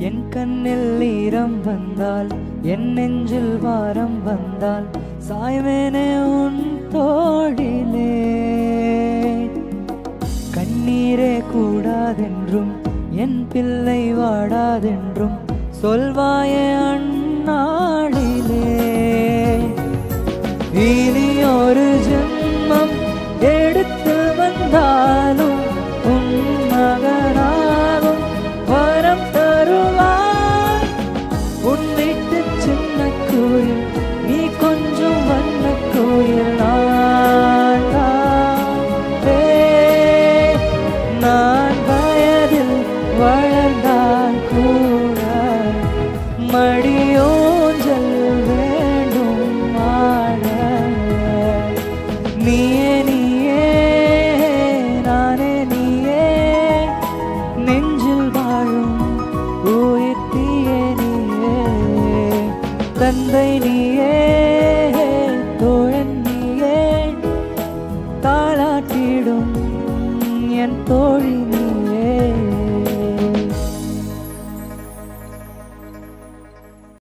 என் கண்ணில் ஈரம் வந்தால் என் நெஞ்சில் வாரம் வந்தால் சாய்வேனே உன் தோழிலே கண்ணீரே கூடாதென்றும் என் பிள்ளை வாடாதென்றும் சொல்வாயே அந்நாளிலே இனி ஒரு ஜென்மம் எடுத்து வந்தாலும் உன் மகனாகும் வரம் தருவாய் உன் வீட்டு சின்ன கோயில் நீ கொஞ்சம் வண்ண கோயில் நான் வயதில் வளர்ந்தால் கூட மடியோஞ்சல் வேண்டும் ஆட நீயே நீயே நானே நீயே நெஞ்சில் வாழும் உயிர் தீயே நீயே தந்தை நீயே தோழன் நீயே தாளாட்டிடும் என் தோழி நீ